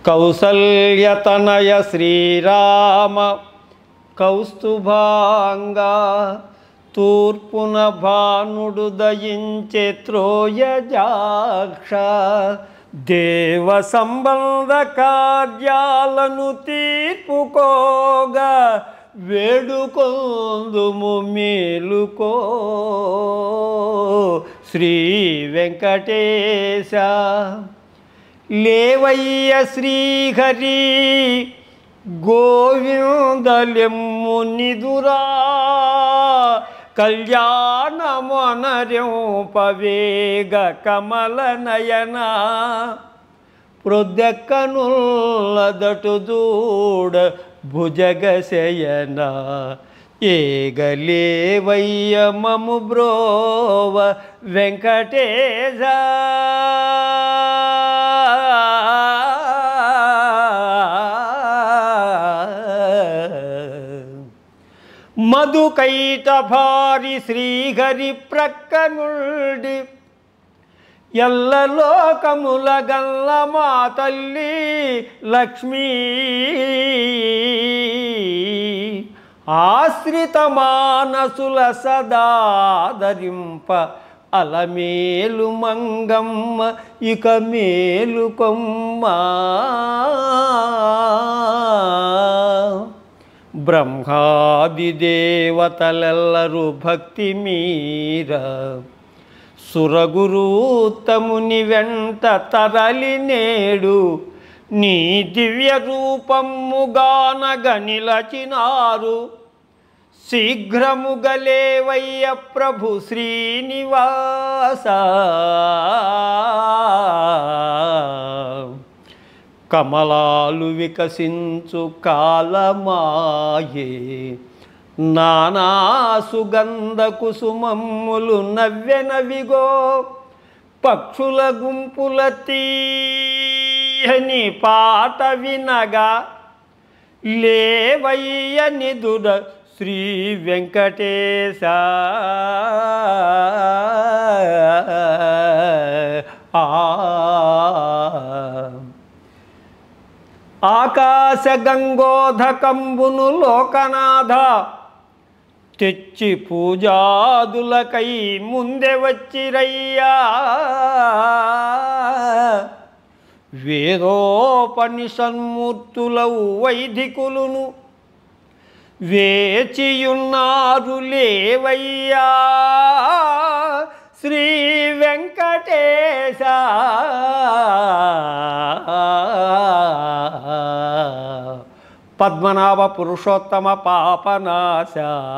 కౌసల్యతనయ శ్రీరామ కౌస్తుభాంగా తూర్పున భానుడు దయించే త్రోయజాక్ష దేవ సంబంధ కార్యాలను తీర్పుకోగా వేడుకొందుము మేలుకో శ్రీ వెంకటేశ లేవయ్య శ్రీహరి గోవిందలెమ్ము నిదురా కళ్యాణమొనరింపవేగ కమల నయన ప్రొద్దెక్కనుల్లదటు దూడ భుజగ శయన ఏగలేవయ్య మము బ్రోవ వెంకటేశ మధుకైట భారి శ్రీహరి ప్రక్క నుండి ఎల్లలోకముల గల్ల మా తల్లి లక్ష్మీ ఆశ్రిత మానసుల సదాదరింప అలమేలు మంగమ్మ ఇక మేలుకొమ్మా బ్రహ్మాది దేవతలెల్లరూ భక్తి మీర సురగురూత్తముని వెంట తరలి నేడు నీ దివ్య రూపముగానగ నిలచినారు శీఘ్రముగలేవయ్య ప్రభు శ్రీనివాస కమలాలు వికసించు కాలమాయే నానా సుగంధ కుసుమమ్ములు నవ్వెనవిగో పక్షుల గుంపుల తీయని పాట వినగా లేవయ్య నిదుర శ్రీ వెంకటేశ ఆ ఆకాశ గంగోధకంబును లోకనాథ తెచ్చి పూజాదులకై ముందే వచ్చిరయ్యా వేదోపనిషన్మూర్తులవు వైదికులును వేచియున్నారు లేవయ్యా శ్రీ వెంకటేశ పద్మనాభ పురుషోత్తమ పాపనాశ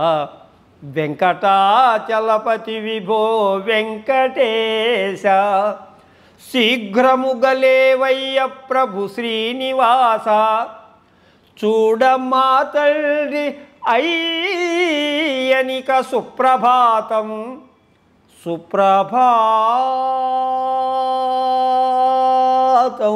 వెంకటాచలపతి విభో వెంకటేశ శీఘ్రముగలేవయ్య ప్రభు శ్రీనివాస చూడమ్మా తల్లి అయ్యనిక సుప్రభాతం సుప్రభాతం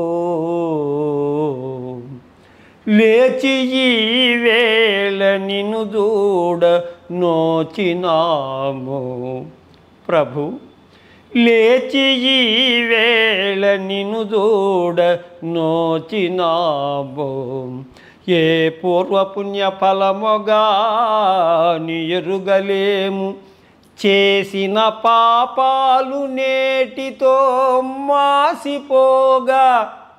లేచి ఈ వేళ నిన్ను దూడ నోచినాము ప్రభు లేచి ఈ వేళ నిన్ను దూడ నోచినాము ఏ పూర్వపుణ్య ఫలముగాని ఎరుగలేము చేసిన పాపాలు నేటితో మాసిపోగా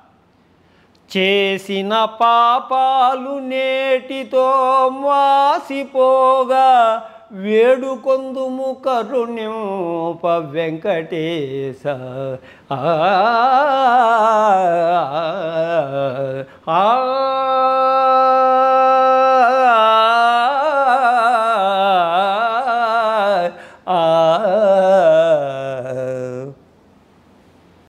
చేసిన పాపాలు నేటితో మాసిపోగా వేడుకొందుము కరుణింప వెంకటేశ ఆ